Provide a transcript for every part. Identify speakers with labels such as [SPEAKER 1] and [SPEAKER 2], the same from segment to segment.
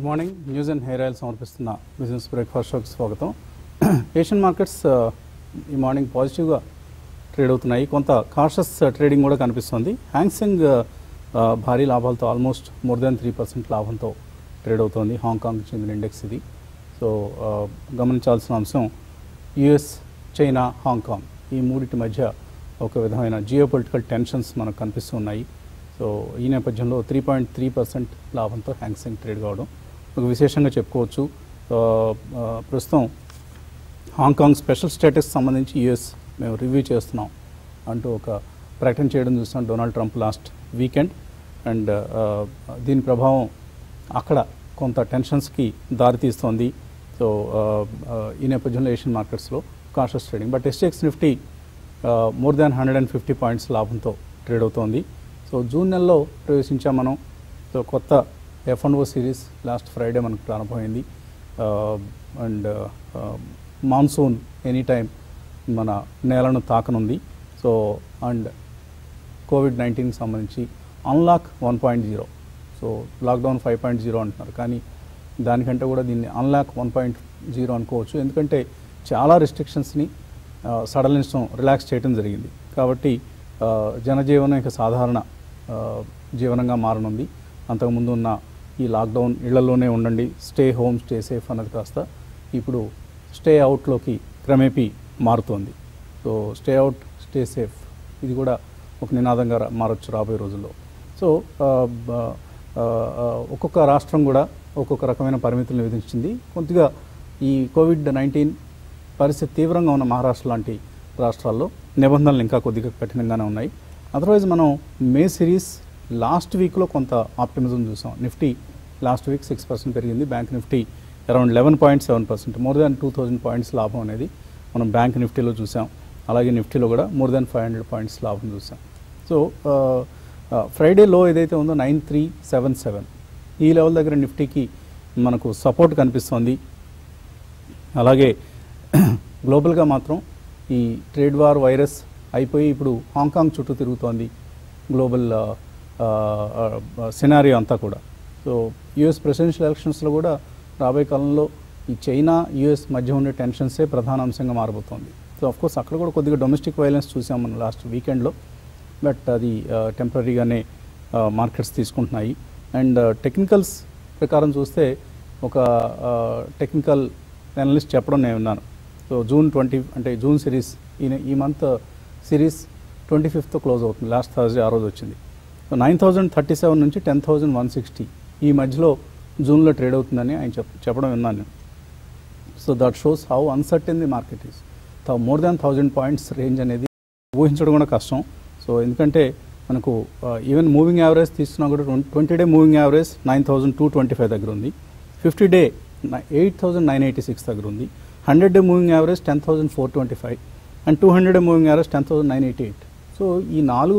[SPEAKER 1] Good morning news and hair oil సమర్పిస్తున్న business breakfast షోకి స్వాగతం ఏషియన్ మార్కెట్స్ ఆ, ఈ మార్నింగ్ పాజిటివ్గా ట్రేడ్ అవుతున్నాయి కొంత కాషస్ ట్రేడింగ్ కూడా కనిపిస్తుంది హ్యాంగ్సింగ్ ఆ, భారీ లాభాలతో almost more than three percent లాభంతో ట్రేడ్ అవుతోంది హాంకాంగ్కి చెందిన ఇండెక్స్ ఇది సో ఆ, గమనించాల్సిన అంశం యుఎస్ చైనా హాంకాంగ్ ఈ మూడింటి మధ్య ఒక విధమైన జియో పొలిటికల్ టెన్షన్స్ మనకు కనిపిస్తున్నాయి సో ఈ నేపథ్యంలో త్రీ పాయింట్ త్రీ పర్సెంట్ లాభంతో హ్యాంగ్సింగ్ ట్రేడ్ కావడం ఒక విశేషంగా చెప్పుకోవచ్చు ఆ, ఆ, ప్రస్తుతం హాంకాంగ్ స్పెషల్ స్టేటస్ సంబంధించి యుఎస్ మేము రివ్యూ చేస్తున్నాం అంటూ ఒక ప్రకటన చేయడం చూసాం Donald Trump last weekend and దీని ప్రభావం అక్కడ కొంత టెన్షన్స్కి దారితీస్తోంది సో ఆ, ఆ, ఈ నేపథ్యంలో ఏషియన్ మార్కెట్స్లో cautious trading but SGX Nifty more than hundred and fifty points లాభంతో ట్రేడ్ అవుతోంది సో జూన్ నెలలో ప్రవేశించాం మనం సో కొత్త F and O series last Friday మనకు ప్రారంభమైంది అండ్ మాన్సూన్ ఎనీ టైం మన నేలను తాకనుంది సో అండ్ కోవిడ్ నైన్టీన్కి సంబంధించి unlock one point zero so lockdown five point zero అంటున్నారు కానీ దానికంటే కూడా దీన్ని అన్లాక్ వన్ పాయింట్ జీరో అనుకోవచ్చు ఎందుకంటే చాలా రెస్ట్రిక్షన్స్ని సడలించడం రిలాక్స్ చేయడం జరిగింది కాబట్టి ఆ, జనజీవనం ఇక సాధారణ ఆ, జీవనంగా మారనుంది అంతకుముందు ఉన్న ఈ లాక్డౌన్ ఇళ్లలోనే ఉండండి స్టే హోమ్ స్టే సేఫ్ అన్నది కాస్త ఇప్పుడు స్టే అవుట్లోకి క్రమేపీ మారుతోంది so stay out stay safe ఇది కూడా ఒక నినాదంగా రా- మారొచ్చు రాబోయే రోజుల్లో సో ఆ, బ- ఆ, ఆ, ఒక్కొక్క రాష్ట్రం కూడా ఒక్కొక్క రకమైన పరిమితులను విధించింది కొద్దిగా ఈ కోవిడ్ నైన్టీన్ పరిస్థితి తీవ్రంగా ఉన్న మహారాష్ట్ర లాంటి రాష్ట్రాల్లో నిబంధనలు ఇంకా కొద్దిగా కఠినంగానే ఉన్నాయి అదర్వైజ్ మనం మే సిరీస్ లాస్ట్ వీక్లో కొంత ఆప్టిమిజం చూసాం Nifty last week six percent పెరిగింది bank Nifty around eleven point seven percent more than two thousand points లాభం అనేది మనం బ్యాంక్ నిఫ్టీలో చూసాం అలాగే నిఫ్టీలో కూడా more than five hundred points లాభం చూసాం సో ఫ్రైడే లో ఏదైతే ఉందో నైన్ త్రీ సెవెన్ సెవెన్ ఈ లెవెల్ దగ్గర నిఫ్టీకి మనకు సపోర్ట్ కనిపిస్తోంది అలాగే గ్లోబల్గా మాత్రం ఈ ట్రేడ్ వార్ వైరస్ అయిపోయి ఇప్పుడు హాంకాంగ్ చుట్టూ తిరుగుతోంది గ్లోబల్ సినారియో అంతా కూడా సో యుఎస్ ప్రెసిడెన్షియల్ ఎలక్షన్స్లో కూడా రాబోయే కాలంలో ఈ చైనా యుఎస్ మధ్య ఉండే టెన్షన్సే ప్రధాన అంశంగా మారబోతోంది సో కోర్స్ అక్కడ కూడా కొద్దిగా డొమెస్టిక్ వైలెన్స్ చూసాం మనం లాస్ట్ వీకెండ్లో బట్ అది టెంపరీగానే మార్కెట్స్ తీసుకుంటున్నాయి అండ్ టెక్నికల్స్ ప్రకారం చూస్తే ఒక టెక్నికల్ అనలిస్ట్ చెప్పడం నేను విన్నాను సో జూన్ ట్వంటీ అంటే జూన్ సిరీస్ ఈ ఈ month series twenty fifth close అవుతుంది లాస్ట్ థర్స్డే ఆ రోజు వచ్చింది so nine thousand thirty seven నుంచి టెన్ థౌజండ్ వన్ సిక్స్టీ ఈ మధ్యలో జూన్లో ట్రేడ్ అవుతుందని ఆయన చెప్ చెప్పడం విన్నాను నేను so that shows how uncertain the market is more than thousand points range అనేది ఊహించడం కూడా కష్టం సో ఎందుకంటే మనకు ఈవెన్ మూవింగ్ యావరేజ్ తీసుకున్నా కూడా twenty day moving average nine thousand two twenty five దగ్గర ఉంది fifty day eight thousand nine eighty six దగ్గర ఉంది hundred day moving average ten thousand four twenty five and two hundred day moving average ten thousand nine eighty eight so ఈ నాలుగు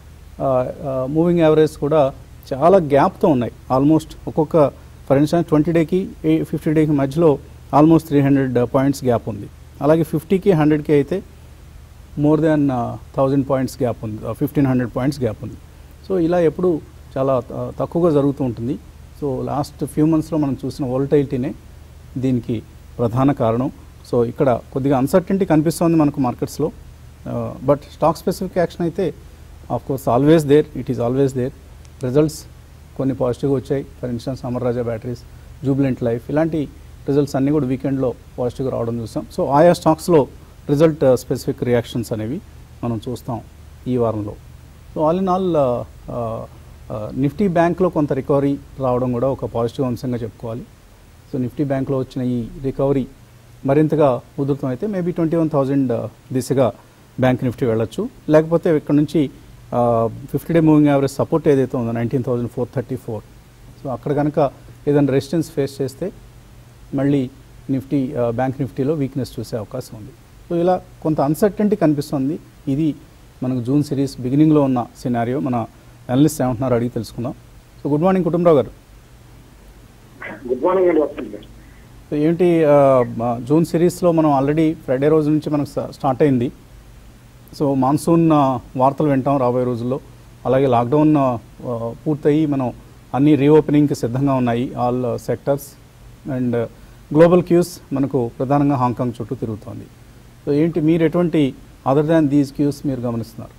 [SPEAKER 1] moving average కూడా చాలా గ్యాప్తో ఉన్నాయి almost ఒక్కొక్క for instance twenty డేకి fifty డేకి మధ్యలో almost three hundred points gap ఉంది అలాగే ఫిఫ్టీకి హండ్రెడ్కి అయితే more than thousand points gap ఉంది ఫిఫ్టీన్ హండ్రెడ్ పాయింట్స్ గ్యాప్ ఉంది సో ఇలా ఎప్పుడు చాలా ఆ, తక్కువగా జరుగుతూ ఉంటుంది సో లాస్ట్ ఫ్యూ మంత్స్లో మనం చూసిన వోల్టైలిటీనే దీనికి ప్రధాన కారణం సో ఇక్కడ కొద్దిగా అన్సర్టెంటీ కనిపిస్తోంది మనకు మార్కెట్స్లో బట్ స్టాక్ స్పెసిఫిక్ యాక్షన్ అయితే of course always there it is always there results కొన్ని పాజిటివ్గా వచ్చాయి for instance Amar Raja batteries Jubilant Life ఇలాంటి రిజల్ట్స్ అన్నీ కూడా వీకెండ్లో పాజిటివ్గా రావడం చూసాం సో ఆయా స్టాక్స్లో రిజల్ట్ స్పెసిఫిక్ రియాక్షన్స్ అనేవి మనం చూస్తాం ఈ వారంలో so all in all Nifty బ్యాంక్లో కొంత రికవరీ రావడం కూడా ఒక పాజిటివ్ అంశంగా చెప్పుకోవాలి సో నిఫ్టీ బ్యాంక్లో వచ్చిన ఈ రికవరీ మరింతగా ఉధృతం అయితే మేబీ ట్వంటీ వన్ థౌజండ్ దిశగా బ్యాంక్ నిఫ్టీ వెళ్ళొచ్చు లేకపోతే ఇక్కడ నుంచి fifty day moving average support ఏదైతే ఉందో nineteen thousand four thirty four so అక్కడ కనుక ఏదైనా రెసిస్టెన్స్ ఫేస్ చేస్తే మళ్ళీ నిఫ్టీ ఆ, బ్యాంక్ నిఫ్టీలో వీక్నెస్ చూసే అవకాశం ఉంది సో ఇలా కొంత అన్సర్టెంటీ కనిపిస్తుంది ఇది మనకు జూన్ సిరీస్ బిగినింగ్లో ఉన్న సినారియో మన అనలిస్ట్ ఏమంటున్నారో అడిగి తెలుసుకుందాం సో గుడ్ మార్నింగ్ కుటుంబరావు గారు
[SPEAKER 2] గుడ్ మార్నింగ్ అండి వస్తుంది
[SPEAKER 1] సో ఏంటి ఆ, మా జూన్ సిరీస్లో మనం ఆల్రెడీ ఫ్రైడే రోజు నుంచి మనకు స్టా- స్టార్ట్ అయింది సో మాన్సూన్ ఆ, వార్తలు వింటాం రాబోయే రోజుల్లో అలాగే లాక్డౌన్ ఆ, పూర్తయి మనం అన్ని రీఓపెనింగ్కి సిద్ధంగా ఉన్నాయి all sectors and global cues మనకు ప్రధానంగా హాంకాంగ్ చుట్టూ తిరుగుతోంది సో ఏంటి మీరు ఎటువంటి అదర్ దాన్ దీస్ క్యూస్ మీరు గమనిస్తున్నారు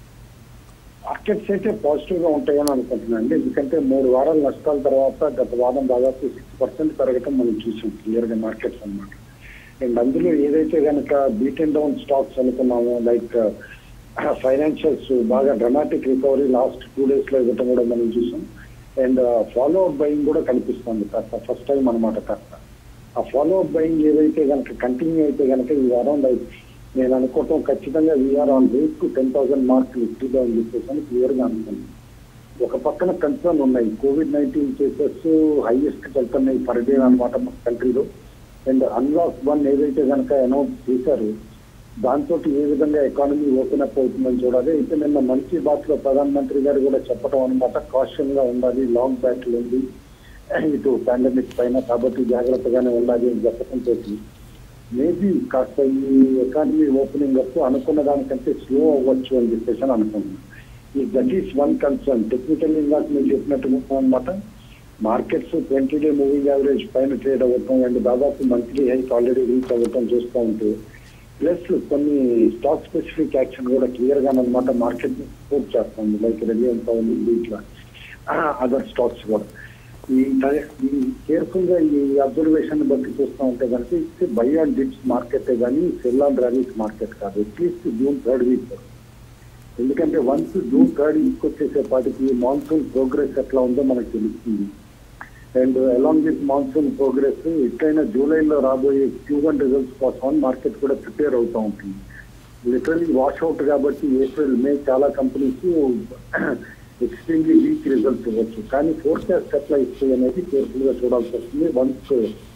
[SPEAKER 2] మార్కెట్స్ అయితే పాజిటివ్ గా ఉంటాయని అనుకుంటున్నాను అండి ఎందుకంటే మూడు వారాల నష్టాల తర్వాత గత వారం దాదాపు సిక్స్ పర్సెంట్ పెరగటం మనం చూసాం క్లియర్ గా మార్కెట్స్ అన్నమాట అండ్ అందులో ఏదైతే కనుక బీట్ అండ్ డౌన్ స్టాక్స్ అనుకున్నామో లైక్ ఫైనాన్షియల్స్ బాగా dramatic recovery last two days లో ఇవ్వటం కూడా మనం చూసాం అండ్ ఫాలో అప్ బయింగ్ కూడా కనిపిస్తుంది కాస్త ఫస్ట్ టైం అనమాట కాస్త ఆ ఫాలో అప్ బయింగ్ ఏదైతే కనుక కంటిన్యూ అయితే కనుక ఈ వారం లైక్ నేను అనుకోవటం ఖచ్చితంగా we are on rate to ten thousand marks నిఫ్టీలో అని చెప్పేసి అని క్లియర్ గా అనుకున్నాను ఒక పక్కన కన్సర్న్ ఉన్నాయి కోవిడ్ నైన్టీన్ కేసెస్ హైయెస్ట్ వెళ్తున్నాయి పర్ డే అనమాట మన కంట్రీలో అండ్ అన్లాక్ వన్ ఏదైతే కనుక అనౌన్స్ చేశారు దాంతో ఏ విధంగా ఎకానమీ ఓపెన్ అప్ అవుతుందని చూడాలి అయితే నిన్న మంచి బాత్ లో ప్రధానమంత్రి గారు కూడా చెప్పడం అనమాట కాషన్ గా ఉండాలి లాంగ్ బ్యాటిల్ ఉంది ఇటు పాండమిక్ పైన కాబట్టి జాగ్రత్తగానే ఉండాలి అని చెప్పడంతో మేబీ కాస్త ఈ ఎకానమీ ఓపెనింగ్ అప్ అనుకున్న దానికంటే స్లో అవ్వచ్చు అని చెప్పేసి అని అనుకుంటున్నాను ఈ that is one concern technical ఇందాక మీరు చెప్పినట్టు అనమాట markets twenty day moving average పైన ట్రేడ్ అవ్వటం అండ్ దాదాపు మంత్లీ హైక్ ఆల్రెడీ రీచ్ అవ్వటం చూస్తూ ఉంటే ప్లస్ కొన్ని స్టాక్ స్పెసిఫిక్ యాక్షన్ కూడా క్లియర్ గా అనమాట మార్కెట్ సపోర్ట్ చేస్తుంది లైక్ రిలయన్స్ అవన్నీ ఇట్లా అదర్ స్టాక్స్ కూడా ఈ ట- ఈ కేర్ఫుల్ గా ఈ అబ్జర్వేషన్ బట్టి చూస్తూ ఉంటే కనుక it's buy and dips market కానీ సెల్ అండ్ ర్యాలీస్ మార్కెట్ కాదు అట్లీస్ట్ జూన్ థర్డ్ వీక్ ఎందుకంటే వన్స్ జూన్ థర్డ్ వీక్ వచ్చేసేపాటికి మాన్సూన్ ప్రోగ్రెస్ ఎట్లా ఉందో మనకు తెలుస్తుంది and along with monsoon progress ఎట్లయినా జూలైలో రాబోయే క్యూ వన్ రిజల్ట్స్ కోసం మార్కెట్ కూడా ప్రిపేర్ అవుతూ ఉంటుంది లిటరలీ వాష్ అవుట్ కాబట్టి ఏప్రిల్ మే చాలా కంపెనీస్ ఎక్స్ట్రీమ్లీ వీక్ రిజల్ట్స్ ఇవ్వచ్చు కానీ ఫోర్కాస్ట్ ఎట్లా ఇస్తుంది అనేది కేర్ఫుల్ గా చూడాల్సి వస్తుంది వన్స్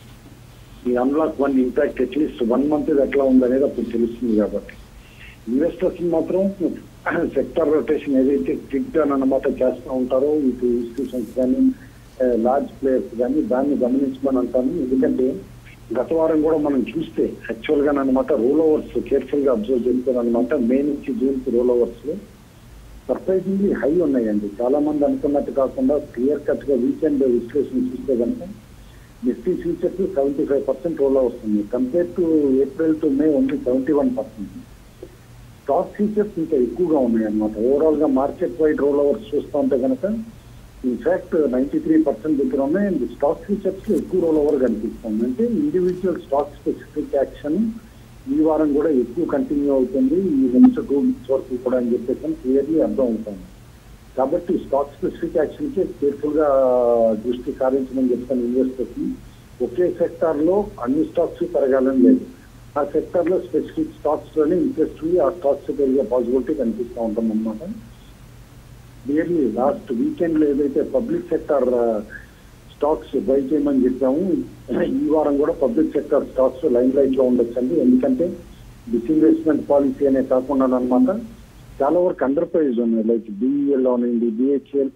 [SPEAKER 2] ఈ unlock one impact at least one month ఎట్లా ఉందనేది అప్పుడు తెలుస్తుంది కాబట్టి ఇన్వెస్టర్స్ మాత్రం సెక్టర్ రొటేషన్ ఏదైతే క్విక్ అని అన్నమాట చేస్తూ ఉంటారో ఇటు ఇన్స్టిట్యూషన్స్ కానీ లార్జ్ ప్లేయర్స్ కానీ దాన్ని గమనించమని అంటాను ఎందుకంటే గత వారం కూడా మనం చూస్తే యాక్చువల్ గా అనమాట రోల్ ఓవర్స్ కేర్ఫుల్ గా అబ్జర్వ్ చేస్తాను అనమాట మే నుంచి జూన్ కి రోల్ ఓవర్స్ లో సర్ప్రైజింగ్లీ హై ఉన్నాయండి చాలా మంది అనుకున్నట్టు కాకుండా క్లియర్ కట్ గా వీకెండ్ విశ్లేషణ చూస్తే కనుక Nifty futures seventy five percent roll వస్తుంది compare to April to May only seventy one percent stock futures ఇంకా ఎక్కువగా ఉన్నాయి అనమాట ఓవరాల్ గా మార్కెట్ వైడ్ రోల్ ఓవర్స్ చూస్తూ ఉంటే కనుక ఇన్ఫాక్ట్ నైన్టీ త్రీ పర్సెంట్ దగ్గర ఉన్నాయి అండ్ స్టాక్ ఫ్యూచర్స్ లో ఎక్కువ రోల్ ఓవర్ కనిపిస్తుంది అంటే ఇండివిజువల్ స్టాక్ స్పెసిఫిక్ యాక్షన్ ఈ వారం కూడా ఎక్కువ కంటిన్యూ అవుతుంది ఈ నెక్స్ట్ టూ వీక్స్ వరకు కూడా అని చెప్పేసి క్లియర్లీ అర్థం అవుతుంది కాబట్టి స్టాక్ స్పెసిఫిక్ యాక్షన్ కి కేర్ఫుల్ గా దృష్టి సారించమని చెప్తాను ఇన్వెస్టర్స్ ని ఒకే సెక్టార్ లో అన్ని స్టాక్స్ పెరగాలని లేదు ఆ సెక్టార్ లో స్పెసిఫిక్ స్టాక్స్ లోనే ఇంట్రెస్ట్ ఉంది ఆ స్టాక్స్ పెరిగే పాసిబిలిటీ కనిపిస్తూ ఉంటాం అనమాట క్లియర్లీ లాస్ట్ వీకెండ్ లో ఏదైతే పబ్లిక్ సెక్టర్ స్టాక్స్ బై చేయమని చెప్పాము ఈ వారం కూడా public sector stocks limelight లో ఉండొచ్చండి ఎందుకంటే డిస్ఇన్వెస్ట్మెంట్ పాలసీ అనే కాకుండా అనమాట చాలా వరకు అండర్ ప్రైజ్ ఉన్నాయి లైక్ బిఈఎల్ అవనండి బిహెచ్ఎల్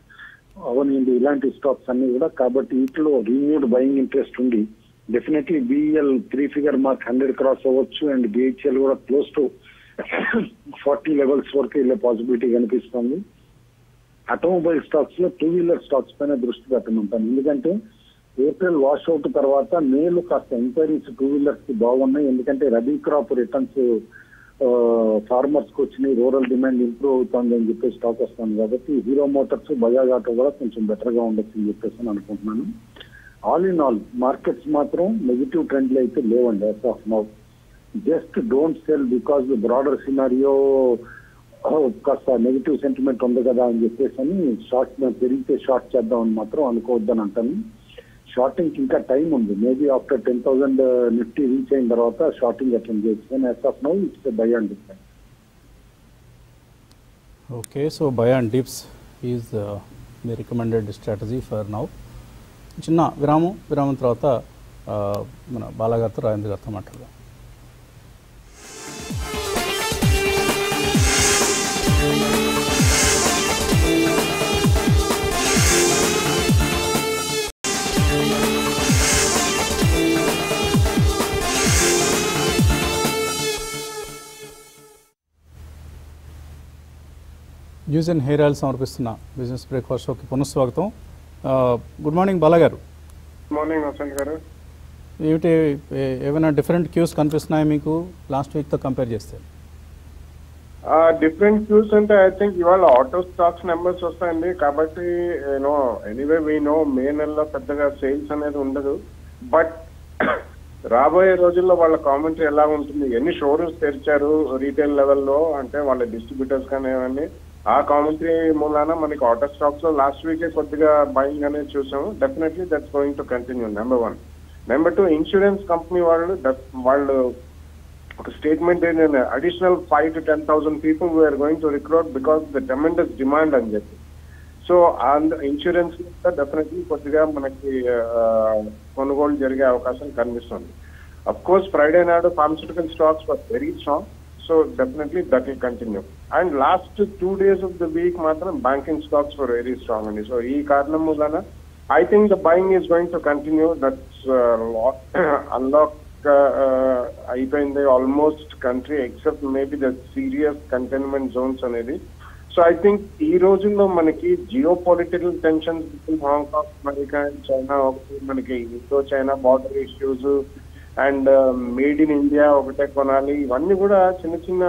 [SPEAKER 2] అవనండి ఇలాంటి స్టాక్స్ అన్ని కూడా కాబట్టి వీటిలో రీన్యూడ్ బయింగ్ ఇంట్రెస్ట్ ఉంది definitely BEL three figure mark hundred cross అవ్వచ్చు అండ్ బిహెచ్ఎల్ కూడా క్లోజ్ టు ఫార్టీ లెవెల్స్ వరకు వెళ్ళే పాసిబిలిటీ కనిపిస్తుంది ఆటోమొబైల్ స్టాక్స్ లో టూ వీలర్ స్టాక్స్ పైన దృష్టి పెట్టమంటాను ఎందుకంటే ఏప్రిల్ వాష్ అవుట్ తర్వాత మేలు కాస్త ఎంక్వైరీస్ టూ వీలర్స్ కి బాగున్నాయి ఎందుకంటే రబీ క్రాప్ రిటర్న్స్ ఫార్మర్స్ కి వచ్చినాయి రూరల్ డిమాండ్ ఇంప్రూవ్ అవుతుంది అని చెప్పేసి స్టాక్ వస్తుంది కాబట్టి హీరో మోటార్స్ బజాజ్ ఆటో కూడా కొంచెం బెటర్ గా ఉండొచ్చు అని చెప్పేసి అని అనుకుంటున్నాను ఆల్ ఇన్ ఆల్ మార్కెట్స్ మాత్రం నెగిటివ్ ట్రెండ్లు అయితే లేవండి as of now just don't sell because the broader scenario కాస్త నెగిటివ్ సెంటిమెంట్ ఉంది కదా అని చెప్పేసి అని షార్ట్ పెరిగితే షార్ట్ చేద్దాం అని మాత్రం అనుకోవద్దని అంటాను షార్టింగ్ ఇంకా టైం ఉంది maybe after ten thousand Nifty reach అయిన తర్వాత షార్టింగ్ అటెండ్ చేయొచ్చు కానీ as of now it's buy and different
[SPEAKER 1] okay so buy and dips is the recommended strategy for now చిన్న విరామం విరామం తర్వాత ఆ, మన బాలాగారితో రాజేంద్ర గారితో మాట్లాడదాం జ్యూస్ అండ్ హెయిర్ ఆయిల్ సమర్పిస్తున్న బిజినెస్ బ్రేక్ఫాస్ట్ షోకి పునఃస్వాగతం ఆ, గుడ్ మార్నింగ్ బాలా గారు
[SPEAKER 3] మార్నింగ్ వసంత్ గారు
[SPEAKER 1] ఏమిటి ఏ- ఏమైనా డిఫరెంట్ క్యూస్ కనిపిస్తున్నాయి మీకు లాస్ట్ వీక్తో కంపేర్ చేస్తే
[SPEAKER 3] డిఫరెంట్ క్యూస్ అంటే ఐ థింక్ ఇవాళ ఆటో స్టాక్స్ నెంబర్స్ వస్తాయండి కాబట్టి you know anyway we know May నెలలో పెద్దగా సేల్స్ అనేది ఉండదు బట్ రాబోయే రోజుల్లో వాళ్ళ కామెంటరీ ఎలా ఉంటుంది ఎన్ని షోరూమ్స్ తెరిచారు రీటైల్ లెవెల్లో అంటే వాళ్ళ డిస్ట్రిబ్యూటర్స్ కానీ అవన్నీ ఆ కామెంటరీ మూలాన మనకి ఆటో స్టాక్స్ లో లాస్ట్ వీకే కొద్దిగా బయింగ్ అనేది చూసాము definitely that's going to continue number one number two insurance company వాళ్ళు def- వాళ్ళు ఒక స్టేట్మెంట్ ఏంటంటే additional five to ten thousand people we are going to recruit because the tremendous demand అని చెప్పి సో ఇన్సూరెన్స్ డెఫినెట్లీ కొద్దిగా మనకి ఆ, కొనుగోలు జరిగే అవకాశం కనిపిస్తుంది అఫ్ కోర్స్ ఫ్రైడే నాడు pharmaceutical stocks were very strong so definitely that will continue and last two days of the week మాత్రం banking stocks for very strong అండి సో ఈ కారణం మూలన I think the buying is going to continue that's unlock అయిపోయింది almost country except maybe the serious containment zones అనేది so I think ఈ రోజుల్లో మనకి geopolitical tensions between Hong Kong America and China ఒకటి మనకి Indo China border issues and made in India ఒకటే కొనాలి ఇవన్నీ కూడా చిన్న చిన్న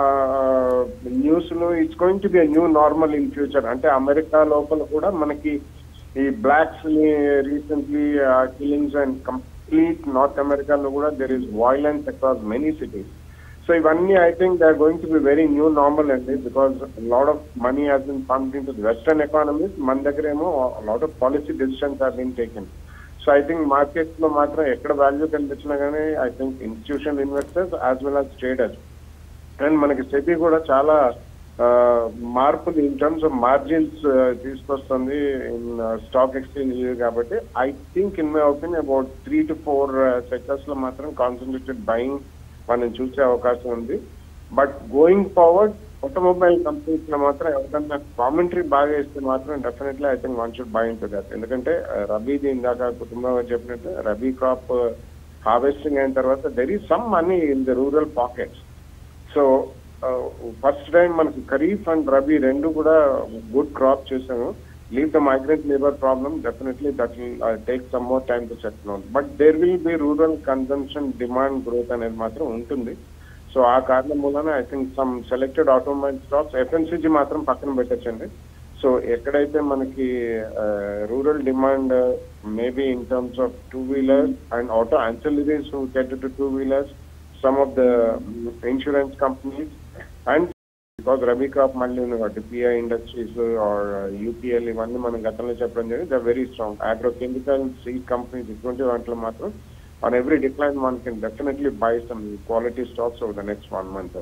[SPEAKER 3] న్యూస్ లో it's going to be new normal in future అంటే అమెరికా లోపల కూడా మనకి ఈ బ్లాక్స్ ని recently killings and complete north అమెరికాలో కూడా there is violence across many cities so ఇవన్నీ I think they are going to be very new normal అండి because lot of money has been pumped into western economies మన దగ్గర ఏమో lot of policy decisions are been taken so I think market లో మాత్రం ఎక్కడ value కనిపించినా కానీ I think institutional investors as well as traders and మనకి సెబీ కూడా చాలా ఆ, మార్పులు ఇన్ టర్మ్స్ ఆఫ్ మార్జిన్స్ తీసుకొస్తుంది ఇన్ స్టాక్ ఎక్స్చేంజ్ కాబట్టి I think in my opinion about three to four sectors లో మాత్రం కాన్సన్ట్రేటెడ్ బయింగ్ మనం చూసే అవకాశం ఉంది but going forward automobile companies లో మాత్రం ఎవరికన్నా కామెంటరీ బాగా ఇస్తే మాత్రం definitely I think one should buy into that ఎందుకంటే ఆ, రబీది ఇందాక కుటుంబం గారు చెప్పినట్టు రబీ క్రాప్ హార్వెస్టింగ్ అయిన తర్వాత there is some money in the rural pockets so first time మనకి ఖరీఫ్ అండ్ రబీ రెండు కూడా గుడ్ క్రాప్ చేసాము leave the migrant labour problem definitely that will take some more time to settle out but there will be rural consumption demand growth అనేది మాత్రం ఉంటుంది so ఆ కారణం మూలన I think some selected automobile stocks FMCG మాత్రం పక్కన పెట్టచ్చండి so ఎక్కడైతే మనకి rural demand maybe in terms of two wheelers and auto ancillaries who get to two wheelers some of the mm, insurance companies and because rabi crop మళ్ళీ ఉంది కాబట్టి pi industries are UPL ఇవన్నీ మనం గతంలో చెప్పడం జరిగింది the very strong agro chemical seed companies ఇటువంటి వాటిలో మాత్రం on every decline one can definitely buy some quality stocks over the next one month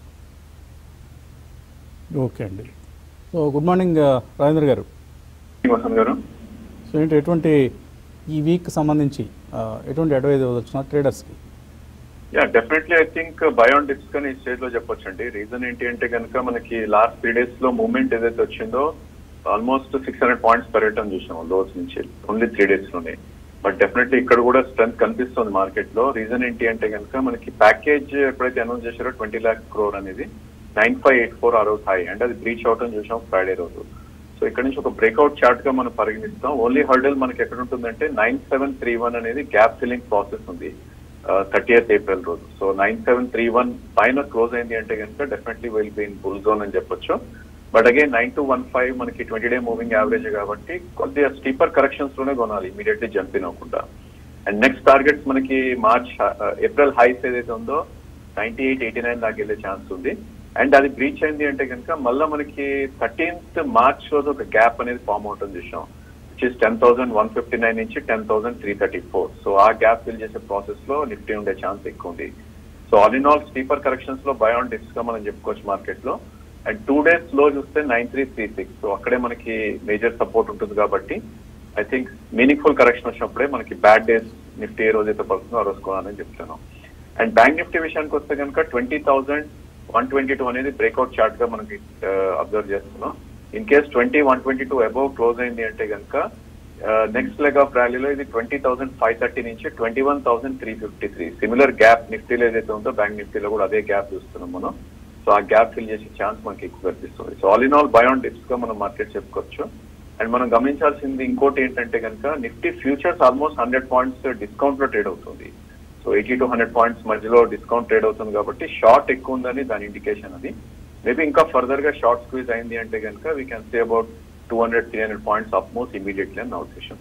[SPEAKER 1] okay అండి సో గుడ్ మార్నింగ్ ఆ, రాజేంద్ర గారు
[SPEAKER 4] వసంత్ గారు
[SPEAKER 1] సో ఏంటి ఎటువంటి ఈ వీక్ సంబంధించి ఆ, ఎటువంటి అడ్వైజ్ ఇవ్వచ్చు ట్రేడర్స్కి
[SPEAKER 4] yeah definitely I think buy on dips కానీ ఈ స్టేజ్ లో చెప్పొచ్చండి రీజన్ ఏంటి అంటే కనుక మనకి లాస్ట్ త్రీ డేస్ లో మూవ్మెంట్ ఏదైతే వచ్చిందో ఆల్మోస్ట్ సిక్స్ హండ్రెడ్ పాయింట్స్ పెరగటం చూసాం లోస్ నుంచి ఓన్లీ త్రీ డేస్ లోనే బట్ డెఫినెట్లీ ఇక్కడ కూడా స్ట్రెంత్ కనిపిస్తుంది మార్కెట్ లో రీజన్ ఏంటి అంటే కనుక మనకి ప్యాకేజ్ ఎప్పుడైతే అనౌన్స్ చేశారో ట్వంటీ ల్యాక్ క్రోర్ అనేది నైన్ ఫైవ్ ఎయిట్ ఫోర్ ఆ రోజు హై అండ్ అది బ్రీచ్ అవటం చూసాం ఫ్రైడే రోజు సో ఇక్కడ నుంచి ఒక బ్రేక్అవుట్ చార్ట్ గా మనం పరిగణిస్తాం ఓన్లీ హర్డల్ మనకి ఎక్కడ ఉంటుందంటే నైన్ సెవెన్ త్రీ వన్ అనేది గ్యాప్ ఫిల్లింగ్ ప్రాసెస్ ఉంది థర్టీఎత్ ఏప్రిల్ రోజు so nine seven three one పైన క్లోజ్ అయింది అంటే కనుక definitely will be in bull zone అని చెప్పొచ్చు but again nine two one five మనకి ట్వంటీ డే మూవింగ్ యావరేజ్ కాబట్టి కొద్దిగా స్టీపర్ కరెక్షన్స్ లోనే కొనాలి ఇమీడియట్లీ జంప్ ఇన్ అవ్వకుండా అండ్ నెక్స్ట్ టార్గెట్స్ మనకి మార్చ్ ఏప్రిల్ హైస్ ఏదైతే ఉందో నైన్టీ ఎయిట్ ఎయిటీ నైన్ దాకా వెళ్ళే ఛాన్స్ ఉంది అండ్ అది బ్రీచ్ అయింది అంటే కనుక మళ్ళీ మనకి థర్టీన్త్ మార్చ్ రోజు ఒక గ్యాప్ అనేది ఫామ్ అవుతుంది చూసాం which is ten thousand one fifty nine నుంచి ten thousand three thirty four so ఆ గ్యాప్ ఫిల్ చేసే ప్రాసెస్ లో నిఫ్టీ ఉండే ఛాన్స్ ఎక్కువ ఉంది so all in all steeper corrections లో బయాన్ డిప్స్ గా మనం చెప్పుకోవచ్చు మార్కెట్ లో అండ్ టూ డేస్ లో చూస్తే nine three three six so అక్కడే మనకి మేజర్ సపోర్ట్ ఉంటుంది కాబట్టి ఐ థింక్ మీనింగ్ఫుల్ కరెక్షన్ వచ్చినప్పుడే మనకి బ్యాడ్ డేస్ నిఫ్టీ ఏ రోజైతే పడుతుందో ఆ రోజు కొనాలని చెప్తున్నాం అండ్ బ్యాంక్ నిఫ్టీ విషయానికి వస్తే కనుక twenty thousand one twenty two అనేది బ్రేక్అవుట్ చార్ట్ గా మనకి అబ్జర్వ్ చేస్తున్నాం in case twenty one twenty two above close అయింది అంటే కనుక నెక్స్ట్ లెగ్ ఆఫ్ ర్యాలీలో ఇది ట్వంటీ థౌసండ్ ఫైవ్ థర్టీ నుంచి twenty one thousand three fifty three similar gap నిఫ్టీలో ఏదైతే ఉందో బ్యాంక్ నిఫ్టీలో కూడా అదే గ్యాప్ చూస్తున్నాం మనం సో ఆ గ్యాప్ ఫిల్ చేసే ఛాన్స్ మనకి ఎక్కువ కనిపిస్తుంది so all in all buy on dips గా మనం మార్కెట్ చెప్పుకోవచ్చు అండ్ మనం గమనించాల్సింది ఇంకోటి ఏంటంటే కనుక Nifty futures almost hundred points discount లో ట్రేడ్ అవుతుంది so eighty to hundred points మధ్యలో డిస్కౌంట్ ట్రేడ్ అవుతుంది కాబట్టి షార్ట్ ఎక్కువ ఉందని దాని ఇండికేషన్ అది మేబీ ఇంకా ఫర్దర్ గా షార్ట్ స్క్వీజ్ అయింది అంటే కనుక we can say about two hundred three hundred points up most immediately అని నా ఉద్దేశం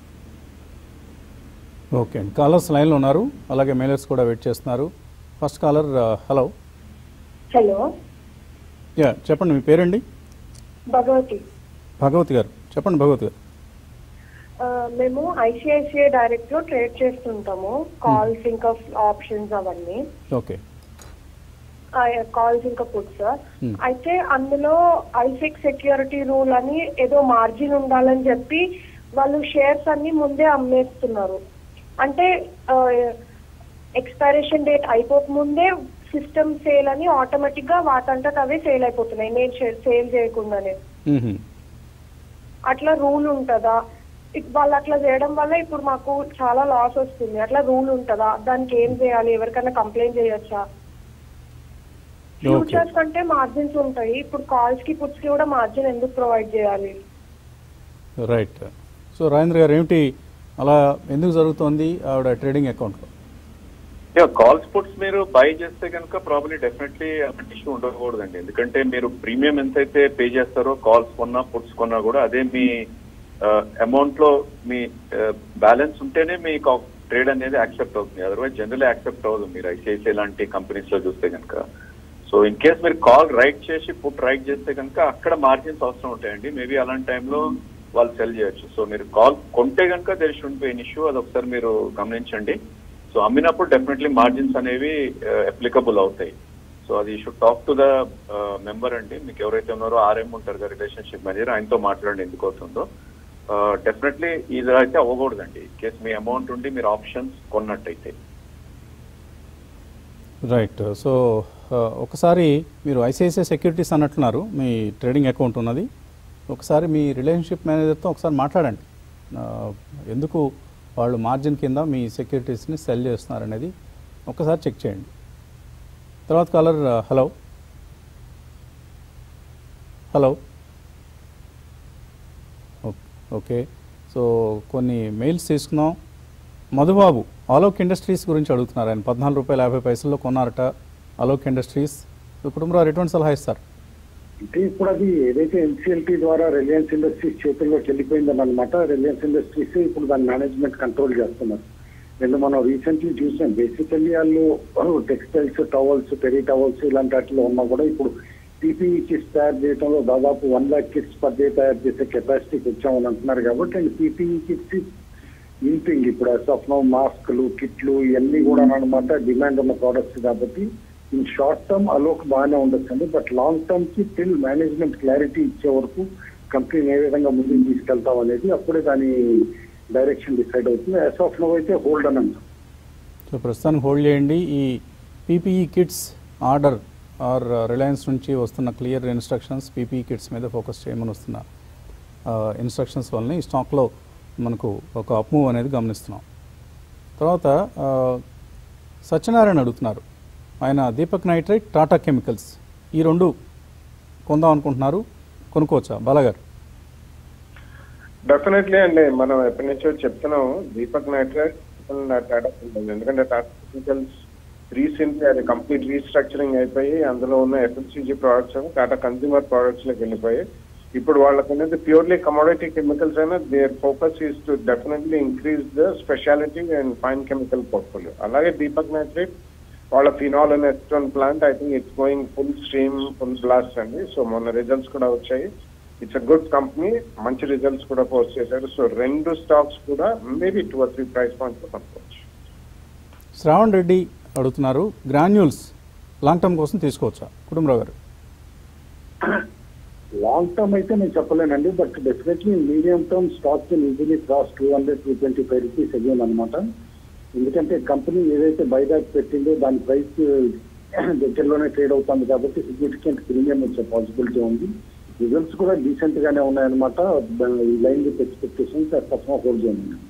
[SPEAKER 1] ఓకే అండి కాలర్స్ లైన్లో ఉన్నారు అలాగే మెయిలర్స్ కూడా వెయిట్ చేస్తున్నారు first caller hello
[SPEAKER 5] hello
[SPEAKER 1] yeah చెప్పండి మీ పేరండి
[SPEAKER 5] భగవతి
[SPEAKER 1] భగవతి గారు చెప్పండి భగవతి గారు
[SPEAKER 5] ఆ, మేము ఐసిఐసిఐ డైరెక్ట్ లో ట్రేడ్ చేస్తుంటాము కాల్స్ ఇంకా ఆప్షన్స్ అవన్నీ
[SPEAKER 1] ఓకే
[SPEAKER 5] కాల్స్ ఇంకా పుట్స్
[SPEAKER 1] Hmm.
[SPEAKER 5] అయితే అందులో ఐసిక్ సెక్యూరిటీ రూల్ అని ఏదో మార్జిన్ ఉండాలని చెప్పి వాళ్ళు షేర్స్ అన్ని ముందే అమ్మేస్తున్నారు అంటే ఎక్స్పైరేషన్ డేట్ అయిపోకముందే సిస్టమ్ సేల్ అని ఆటోమేటిక్ గా వాటంతట అవే సేల్ అయిపోతున్నాయి నేను సేల్ చేయకుండానే
[SPEAKER 1] మ్మ్హ.
[SPEAKER 5] అట్లా రూల్ ఉంటుందా ఇప్ వాళ్ళు అట్లా చేయడం వల్ల ఇప్పుడు మాకు చాలా లాస్ వస్తుంది అట్లా రూల్ ఉంటుందా దానికి ఏం చేయాలి ఎవరికైనా కంప్లైంట్ చేయొచ్చా ఫ్యూచర్స్ కంటే మార్జిన్స్ ఉంటాయి ఇప్పుడు కాల్స్ కి పుట్స్ కి కూడా మార్జిన్ ఎందుకు ప్రొవైడ్ చేయాలి
[SPEAKER 1] రైట్ సో రాజేంద్ర గారు ఏమిటి అలా ఎందుకు జరుగుతోంది ఆవిడ ట్రేడింగ్ అకౌంట్లో
[SPEAKER 4] కాల్స్ పుట్స్ మీరు బై చేస్తే కనుక ప్రాబ్లీ డెఫినెట్లీ ఇష్యూ ఉండకూడదండి ఎందుకంటే మీరు ప్రీమియం ఎంతైతే పే చేస్తారో కాల్స్ కొన్నా పుట్స్ కొన్నా కూడా అదే మీ అమౌంట్ లో మీ బ్యాలెన్స్ ఉంటేనే మీ ట్రేడ్ అనేది యాక్సెప్ట్ అవుతుంది అదర్వైజ్ జనరల్ యాక్సెప్ట్ అవ్వదు మీరు ఐసిఐసిఐ లాంటి కంపెనీస్ లో చూస్తే కనుక సో ఇన్ కేస్ మీరు కాల్ రైట్ చేసి పుట్ రైట్ చేస్తే కనుక అక్కడ మార్జిన్స్ అవసరం ఉంటాయండి మేబీ అలాంటి టైంలో వాళ్ళు సెల్ చేయొచ్చు సో మీరు కాల్ కొంటే కనుక there should be an issue అది ఒకసారి మీరు గమనించండి సో అమ్మినప్పుడు డెఫినెట్లీ మార్జిన్స్ అనేవి అప్లికబుల్ అవుతాయి సో అది should talk to the member అండి మీకు ఎవరైతే ఉన్నారో ఆర్ఎం ఉంటారు కదా రిలేషన్షిప్ మేనేజర్ ఆయనతో మాట్లాడండి ఎందుకు అవుతుందో డెఫినెట్లీ ఇది అయితే అవ్వకూడదండి కేసు మీ అమౌంట్ ఉండి మీరు ఆప్షన్స్ కొన్నట్టయితే
[SPEAKER 1] రైట్ సో ఒకసారి మీరు ఐసిఐసిఐ సెక్యూరిటీస్ అన్నట్లున్నారు మీ ట్రేడింగ్ అకౌంట్ ఉన్నది ఒకసారి మీ రిలేషన్షిప్ మేనేజర్తో ఒకసారి మాట్లాడండి ఆ, ఎందుకు వాళ్ళు మార్జిన్ కింద మీ సెక్యూరిటీస్ని సెల్ చేస్తున్నారు అనేది ఒకసారి చెక్ చేయండి తర్వాత caller hello hello okay so కొన్ని మెయిల్స్ తీసుకుందాం మధుబాబు అలోక్ ఇండస్ట్రీస్ గురించి అడుగుతున్నారు ఆయన పద్నాలుగు రూపాయల యాభై పైసల్లో కొన్నారట అలోక్ ఇండస్ట్రీస్ కుటుంబరావు ఎటువంటి సలహా ఇస్తారు
[SPEAKER 2] అంటే ఇప్పుడు అది ఏదైతే ఎన్సీఎల్టీ ద్వారా రిలయన్స్ ఇండస్ట్రీస్ చేతుల్లోకి వెళ్ళిపోయిందని అనమాట రిలయన్స్ ఇండస్ట్రీస్ ఇప్పుడు దాని మేనేజ్మెంట్ కంట్రోల్ చేస్తున్నారు నేను మనం రీసెంట్లీ చూసాం బేసికల్లీ వాళ్ళు టెక్స్టైల్స్ టవల్స్ టెరీ టవల్స్ ఇలాంటి వాటిలో ఉన్నా కూడా ఇప్పుడు పీపీఈ కిట్స్ తయారు చేయడంలో దాదాపు one lakh kits per day తయారు చేసే కెపాసిటీకి వచ్చామని అంటున్నారు కాబట్టి అండ్ పీపీఈ కిట్స్ ఇంపింగ్ ఇప్పుడు అసఫ్నో మాస్క్లు కిట్లు ఇవన్నీ కూడా అనమాట డిమాండ్ ఉన్న ప్రోడక్ట్స్ కాబట్టి ఇన్ షార్ట్ టర్మ్ అలోక్ బాగానే ఉండొచ్చండి బట్ లాంగ్ టర్మ్ కి టిల్ మేనేజ్మెంట్ క్లారిటీ ఇచ్చే వరకు కంపెనీని ఏ విధంగా ముందుకు తీసుకెళ్తాం అనేది అప్పుడే దాని డైరెక్షన్ డిసైడ్ అవుతుంది యాజ్ ఆఫ్ నో అయితే హోల్డ్ అని అంటాం
[SPEAKER 1] సో ప్రస్తుతానికి హోల్డ్ చేయండి ఈ PPE kits order or Reliance నుంచి వస్తున్న క్లియర్ ఇన్స్ట్రక్షన్స్ పీపీఈ కిట్స్ మీద ఫోకస్ చేయమని వస్తున్న ఇన్స్ట్రక్షన్స్ వల్ల ఈ స్టాక్లో మనకు ఒక అప్మూవ్ అనేది గమనిస్తున్నాం తర్వాత ఆ, సత్యనారాయణ అడుగుతున్నారు ఆయన దీపక్ నైట్రైట్ టాటా కెమికల్స్ ఈ రెండు కొందాం అనుకుంటున్నారు కొనుక్కోవచ్చా బాలాగారు
[SPEAKER 3] డెఫినెట్లీ అండి మనం ఎప్పటి నుంచో చెప్తున్నాం దీపక్ నైట్రేట్ టాటా కెమికల్స్ ఎందుకంటే టాటా కెమికల్స్ రీసెంట్లీ అది కంప్లీట్ రీస్ట్రక్చరింగ్ అయిపోయి అందులో ఉన్న FMCG products Tata consumer products లోకి వెళ్ళిపోయి ఇప్పుడు వాళ్ళకి అనేది ప్యూర్లీ కమోడిటీ కెమికల్స్ అయినా their focus is to definitely increase the speciality and fine chemical portfolio అలాగే దీపక్ నైట్రేట్ వాళ్ళ phenol and acetone plant I think it's going full stream full blast అండి so మొన్న రిజల్ట్స్ కూడా వచ్చాయి ఇట్స్ అ గుడ్ కంపెనీ మంచి results కూడా post చేశారు so రెండు స్టాక్స్ కూడా maybe two or three price points కొనుక్కోవచ్చు
[SPEAKER 1] శ్రావణ్ రెడ్డి అడుగుతున్నారు గ్రాన్యూల్స్ లాంగ్ టర్మ్ కోసం తీసుకోవచ్చా కుటుంబరావు గారు
[SPEAKER 2] లాంగ్ టర్మ్ అయితే నేను చెప్పలేనండి but definitely medium term stock easily cross two hundred two twenty five rupees అయ్యాను అనమాట ఎందుకంటే కంపెనీ ఏదైతే బైబ్యాక్ పెట్టిందో దాని ప్రైస్ దగ్గరలోనే ట్రేడ్ అవుతుంది కాబట్టి సిగ్నిఫికెంట్ ప్రీమియం వచ్చే పాసిబిలిటీ ఉంది రిజల్ట్స్ కూడా డీసెంట్ గానే ఉన్నాయన్నమాట లైన్ విత్ ఎక్స్పెక్టేషన్స్ తప్ప హోల్డ్ చేయండి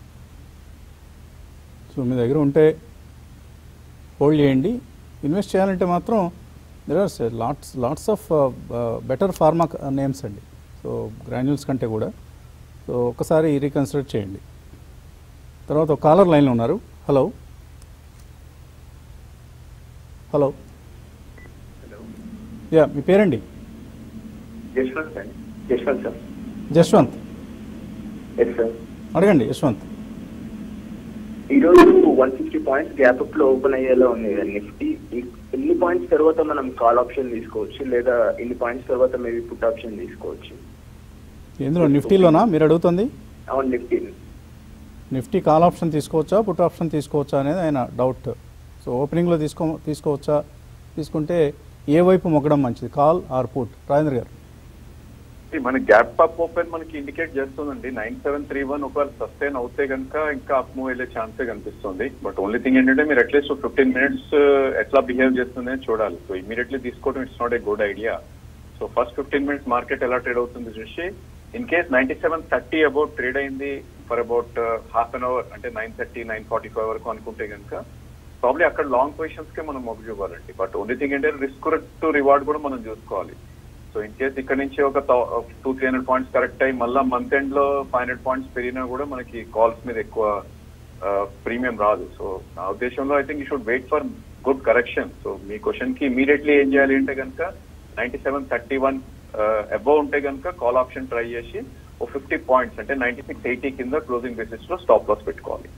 [SPEAKER 1] సో మీ దగ్గర ఉంటే హోల్డ్ చేయండి ఇన్వెస్ట్ చేయాలంటే మాత్రం there are lots lots of better pharma names అండి సో గ్రాన్యూల్స్ కంటే కూడా సో ఒకసారి రీకన్సిడర్ చేయండి తర్వాత ఒక కాలర్ లైన్లో ఉన్నారు హలో హలో యా మీ పేరండి
[SPEAKER 6] యశ్వంత్ అండి Yashwant sir
[SPEAKER 1] Jashwant
[SPEAKER 6] yes sir
[SPEAKER 1] అడగండి యశ్వంత్
[SPEAKER 6] ఈరోజు one fifty points gap up లో ఓపెన్ అయ్యేలా ఉంది కదా నిఫ్టీ ఈ- ఎన్ని పాయింట్స్ తర్వాత మనం కాల్ ఆప్షన్ తీసుకోవచ్చు లేదా ఎన్ని పాయింట్స్ తర్వాత మేబీ పుట్ ఆప్షన్ తీసుకోవచ్చు
[SPEAKER 1] ఇందులో నిఫ్టీలోనా మీరు అడుగుతుంది
[SPEAKER 6] అవును నిఫ్టీ
[SPEAKER 1] నిఫ్టీ కాల్ ఆప్షన్ తీసుకోవచ్చా పుట్ ఆప్షన్ తీసుకోవచ్చా అనేది ఆయన డౌట్ సో ఓపెనింగ్లో తీసుకో తీసుకోవచ్చా తీసుకుంటే ఏ వైపు మొగ్గడం మంచిది కాల్ ఆర్ పుట్ రాజేంద్ర గారు
[SPEAKER 4] See, మన గ్యాప్ అప్ ఓపెన్ మనకి ఇండికేట్ చేస్తుందండి నైన్ సెవెన్ త్రీ వన్ ఒకవేళ సస్టైన్ అవుతే కనుక ఇంకా అప్ మూవ్ వెళ్ళే ఛాన్సే కనిపిస్తుంది బట్ ఓన్లీ థింగ్ ఏంటంటే మీరు అట్లీస్ట్ ఫిఫ్టీన్ మినిట్స్ ఎట్లా బిహేవ్ చేస్తుంది అని చూడాలి సో ఇమీడియట్లీ తీసుకోవడం it's not a good idea so first fifteen minutes market ఎలా ట్రేడ్ అవుతుంది చూసి in case ninety seven thirty about trade అయింది for about half an hour అంటే nine thirty nine forty five వరకు అనుకుంటే కనుక ప్రాబ్లీ అక్కడ లాంగ్ పొజిషన్స్ కే మనం మొగ్గు చూపాలండి బట్ ఓన్లీ థింగ్ ఏంటంటే రిస్క్ టు రివార్డ్ కూడా మనం చూసుకోవాలి సో ఇన్ కేస్ ఇక్కడ నుంచి ఒక two three hundred points correct అయ్యి మళ్ళీ మంత్ ఎండ్ లో ఫైవ్ హండ్రెడ్ పాయింట్స్ పెరిగినా కూడా మనకి కాల్స్ మీద ఎక్కువ ప్రీమియం రాదు సో నా ఉద్దేశంలో I think you should wait for good correction so మీ క్వశ్చన్ కి ఇమీడియట్లీ ఏం చేయాలి అంటే కనుక ninety seven thirty one above ఉంటే కనుక కాల్ ఆప్షన్ ట్రై చేసి ఓ ఫిఫ్టీ పాయింట్స్ అంటే నైన్టీ సిక్స్ ఎయిటీ కింద క్లోజింగ్ బేసిస్ లో స్టాప్ లాస్ పెట్టుకోవాలి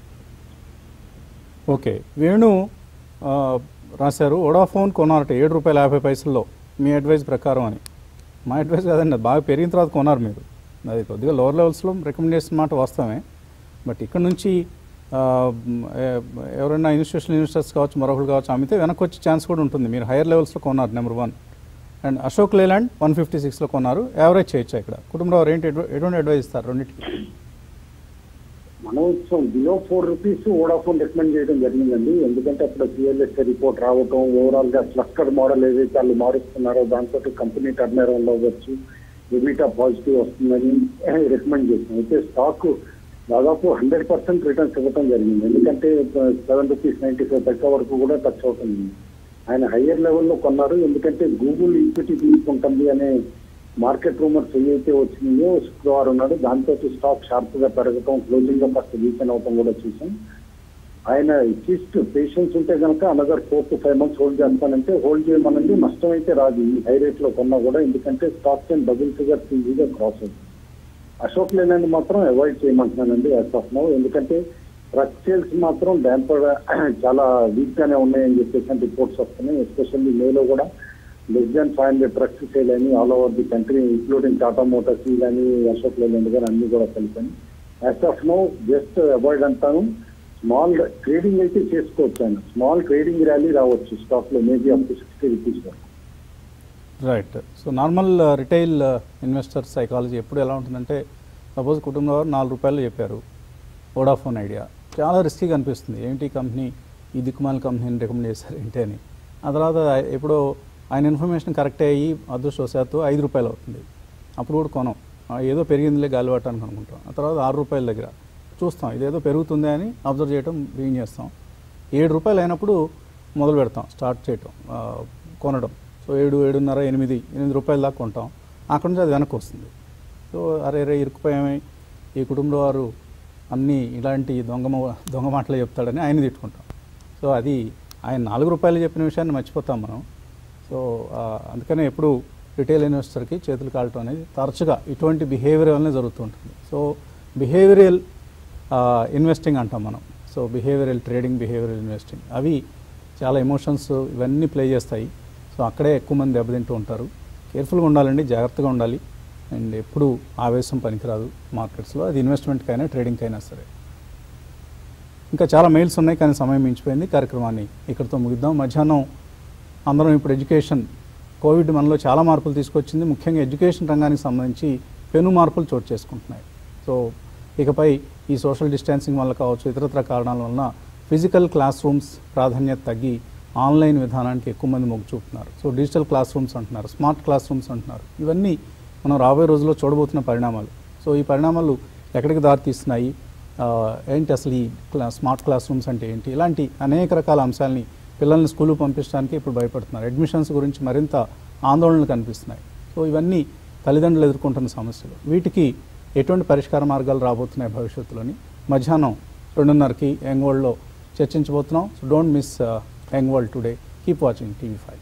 [SPEAKER 1] ఓకే వేణు ఆ, రాశారు వోడాఫోన్ కొన్నారట ఏడు రూపాయల యాభై పైసల్లో మీ అడ్వైస్ ప్రకారం అని మా అడ్వైస్ కాదండి అది బాగా పెరిగిన తర్వాత కొన్నారు మీరు అది కొద్దిగా లోవర్ లెవెల్స్లో రికమెండేషన్ మాట వాస్తవమే బట్ ఇక్కడ నుంచి ఆ, మ్, ఏ- ఎవరైనా ఇన్స్టిట్యూషనల్ ఇన్వెస్టర్స్ కావచ్చు మరొకరు కావచ్చు అమ్మితే వెనక్కి వచ్చే ఛాన్స్ కూడా ఉంటుంది మీరు హైయర్ లెవెల్స్లో కొన్నారు number one and Ashok Leyland one fifty సిక్స్లో కొన్నారు యావరేజ్ చేయొచ్చు ఇక్కడ కుటుంబంలో ఏంటి ఎటు- ఎటువంటి అడ్వైస్ ఇస్తారు రెండింటికి
[SPEAKER 2] మనం below four rupees Vodafone recommend చేయడం జరిగిందండి ఎందుకంటే అప్పుడు సిఎల్ఎస్ రిపోర్ట్ రావటం ఓవరాల్ గా క్లస్టర్ మోడల్ ఏదైతే వాళ్ళు మారుస్తున్నారో దాంతో కంపెనీ టర్న్ అరౌండ్ అవ్వచ్చు ఎబిటా పాజిటివ్ వస్తుందని రికమెండ్ చేసాం అయితే స్టాక్ దాదాపు హండ్రెడ్ పర్సెంట్ రిటర్న్స్ ఇవ్వటం జరిగింది ఎందుకంటే seven rupees ninety five paisa వరకు కూడా టచ్ అవుతుంది ఆయన హయ్యర్ లెవెల్లో కొన్నారు ఎందుకంటే గూగుల్ ఈక్విటీ తీసుకుంటుంది అనే మార్కెట్ రూమర్స్ ఏవైతే వచ్చినాయో శుక్రవారం నాడు దాంతో స్టాక్ షార్ప్ గా పెరగటం క్లోజింగ్ గా కాస్త వీకెన్ అవటం కూడా చూసాం ఆయన అట్లీస్ట్ పేషెన్స్ ఉంటే కనుక another four to five months hold చేస్తానంటే హోల్డ్ చేయమనండి నష్టం అయితే రాదు ఈ హై రేట్ లో కొన్నా కూడా ఎందుకంటే స్టాక్ అండ్ డబుల్ ఫిగర్స్ ఈజీగా క్రాస్ అవుతుంది అశోక్ లేనండి మాత్రం అవాయిడ్ చేయమంటున్నానండి యాజ్ ఆఫ్ నౌ ఎందుకంటే ట్రక్ సేల్స్ మాత్రం డ్యాంపర్ చాలా వీక్ గానే ఉన్నాయని చెప్పేసి రిపోర్ట్స్ వస్తున్నాయి ఎస్పెషల్లీ మేలో కూడా less than five hundred trucks sale అని all over the country including Tata Motors కానీ అశోక్ లేలాండ్ కానీ అన్ని కూడా కలిపాను as of now just avoid అంటాను స్మాల్ ట్రేడింగ్ అయితే చేసుకోవచ్చు ఆయన స్మాల్ ట్రేడింగ్ ర్యాలీ రావచ్చు స్టాక్ లో maybe up to sixty rupees వరకు
[SPEAKER 1] right so normal retail investor psychology ఎప్పుడు ఎలా ఉంటుందంటే సపోజ్ కుటుంబంలో వారు నాలుగు రూపాయలు చెప్పారు వోడాఫోన్ ఐడియా చాలా రిస్కీగా అనిపిస్తుంది ఏంటి ఈ కంపెనీ ఈ దిక్కుమాల కంపెనీని రికమెండ్ చేశారు ఏంటి అని ఆ తర్వాత ఎప్పుడో ఆయన ఇన్ఫర్మేషన్ కరెక్ట్ అయ్యి అదృష్టవశాత్తు ఐదు రూపాయలు అవుతుంది అప్పుడు కూడా కొనం ఆ, ఏదో పెరిగిందిలే గాలిపట్టానికి అనుకుంటాం ఆ తర్వాత ఆరు రూపాయల దగ్గర చూస్తాం ఇదేదో పెరుగుతుంది అని అబ్జర్వ్ చేయడం బిగిన్ చేస్తాం ఏడు రూపాయలు అయినప్పుడు మొదలు పెడతాం స్టార్ట్ చేయటం ఆ, కొనడం సో ఏడు ఏడున్నర ఎనిమిది ఎనిమిది రూపాయల దాకా కొంటాం అక్కడ నుంచి అది వెనక్కి వస్తుంది సో అరే రే ఇరుక్కుపోయామే ఈ కుటుంబం వారు అన్నీ ఇలాంటి దొంగ మొ- దొంగ మాటలు చెప్తాడని ఆయన తిట్టుకుంటాం సో అది ఆయన నాలుగు రూపాయలు చెప్పిన విషయాన్ని మర్చిపోతాం మనం సో ఆ, అందుకనే ఎప్పుడు రిటైల్ ఇన్వెస్టర్కి చేతులు కాలటం అనేది తరచుగా ఇటువంటి బిహేవియర్ వల్లనే జరుగుతుంటుంది సో బిహేవియరల్ ఇన్వెస్టింగ్ అంటాం మనం so behavioural trading behavioural investing అవి చాలా ఎమోషన్స్ ఇవన్నీ ప్లే చేస్తాయి సో అక్కడే ఎక్కువ మంది దెబ్బతింటూ ఉంటారు కేర్ఫుల్గా ఉండాలండి జాగ్రత్తగా ఉండాలి అండ్ ఎప్పుడు ఆవేశం పనికిరాదు మార్కెట్స్లో అది ఇన్వెస్ట్మెంట్కైనా ట్రేడింగ్కైనా సరే ఇంకా చాలా మెయిల్స్ ఉన్నాయి కానీ సమయం మించిపోయింది కార్యక్రమాన్ని ఇక్కడితో ముగిద్దాం మధ్యాహ్నం అందరం ఇప్పుడు ఎడ్యుకేషన్ కోవిడ్ మనలో చాలా మార్పులు తీసుకొచ్చింది ముఖ్యంగా ఎడ్యుకేషన్ రంగానికి సంబంధించి పెను మార్పులు చోటు చేసుకుంటున్నాయి సో ఇకపై ఈ సోషల్ డిస్టెన్సింగ్ వల్ల కావచ్చు ఇతరత్ర కారణాల వలన ఫిజికల్ క్లాస్ రూమ్స్ ప్రాధాన్యత తగ్గి ఆన్లైన్ విధానానికి ఎక్కువ మంది మొగ్గు చూపుతున్నారు సో డిజిటల్ క్లాస్ రూమ్స్ అంటున్నారు స్మార్ట్ క్లాస్ రూమ్స్ అంటున్నారు ఇవన్నీ మనం రాబోయే రోజుల్లో చూడబోతున్న పరిణామాలు సో ఈ పరిణామాలు ఎక్కడికి దారితీస్తున్నాయి ఆ, ఏంటి అసలు ఈ క్లా స్మార్ట్ క్లాస్ రూమ్స్ అంటే ఏంటి ఇలాంటి అనేక రకాల అంశాలని పిల్లల్ని స్కూలు పంపించడానికి ఇప్పుడు భయపడుతున్నారు అడ్మిషన్స్ గురించి మరింత ఆందోళనలు కనిపిస్తున్నాయి సో ఇవన్నీ తల్లిదండ్రులు ఎదుర్కొంటున్న సమస్యలు వీటికి ఎటువంటి పరిష్కార మార్గాలు రాబోతున్నాయి భవిష్యత్తులోని మధ్యాహ్నం రెండున్నరకి యంగ్ వరల్డ్లో చర్చించబోతున్నాం so don't miss young world today keep watching TV five